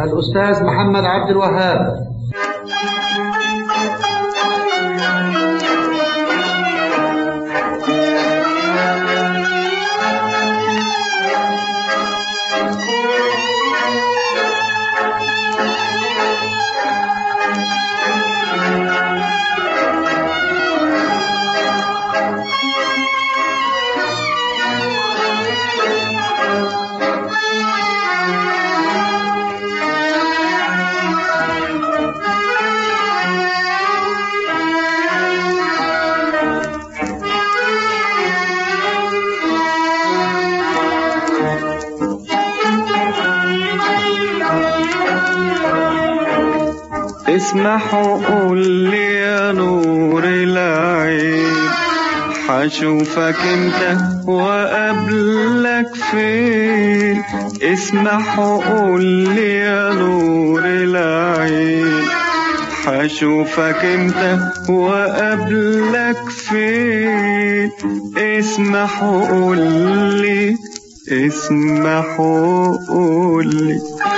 الأستاذ محمد عبد الوهاب اسمح وقول لي يا نور العين حشوفك انت وقابلك فين اسمح وقول لي يا نور العين حشوفك انت وقابلك فين اسمح وقول لي اسمح وقول لي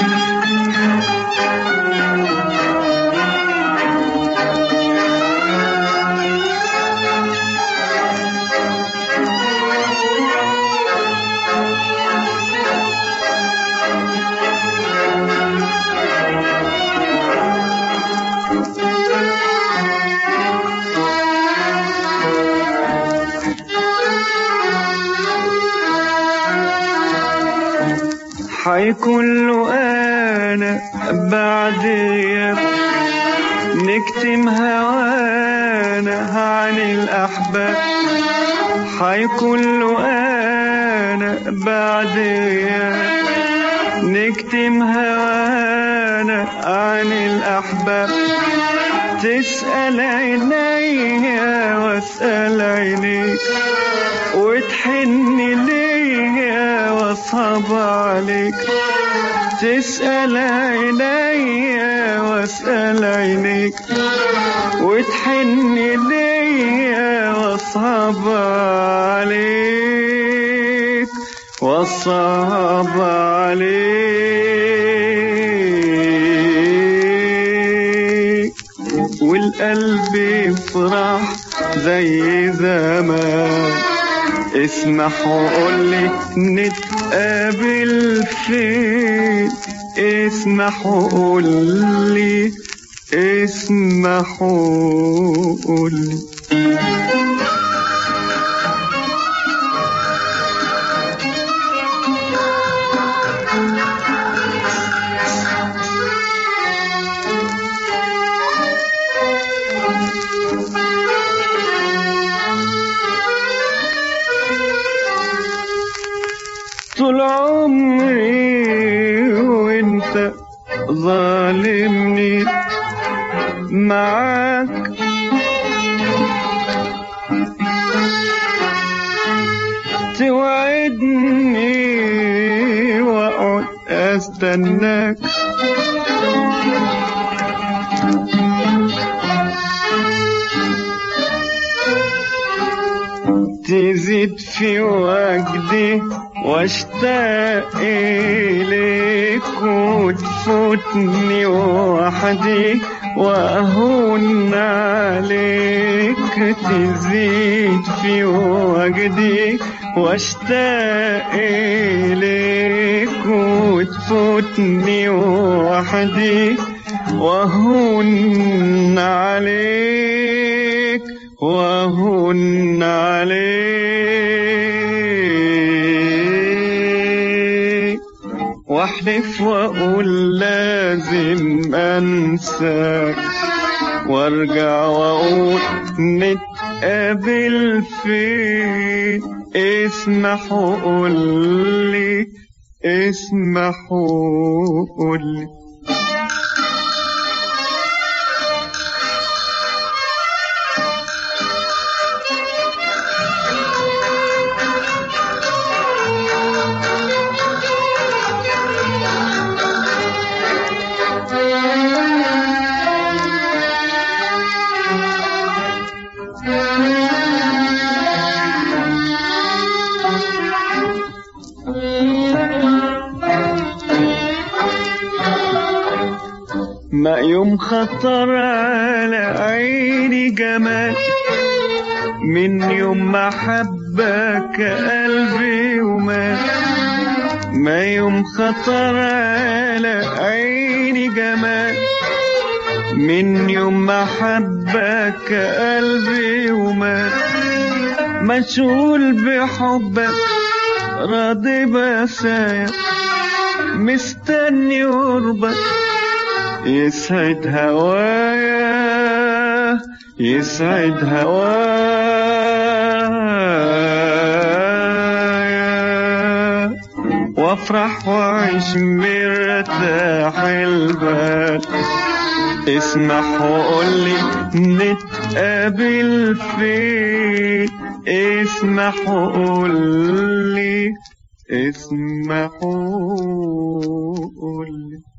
حيكون له انا بعد غياب نكتم هوانا عن الاحباب حيكون له انا بعد غياب نكتم هوانا عن الاحباب تسأل عينيا واسأل عينيك وتحن ليا واصعب عليك تسأل عينيا واسأل عينيك وتحن ليا واصعب عليك واصعب عليك والقلب يفرح زي زمان اسمح وقولي نتقابل فين اسمح وقولي اسمح وقولي طول عمري وانت ظالمني معاك توعدني واقعد استناك تزيد في وجدي واشتاق إليك وتفوتني وحدي وأهون عليك تزيد في وجدي واشتاق إليك وتفوتني وحدي وأهون عليك وأهون عليك واحلف واقول لازم انساك وارجع واقول نتقابل فين اسمح وقول لي اسمح وقول لي ما يوم خطر على عيني جمال من يوم ما حبك قلبي ومات ما يوم خطر على عيني جمال من يوم ما حبك قلبي ومات مشغول بحبك راضي بسايا مستني قربك يسعد هوايا يسعد هوايا وافرح واعيش مرتاح البال اسمح وقولي نتقابل فين اسمح وقولي اسمح وقولي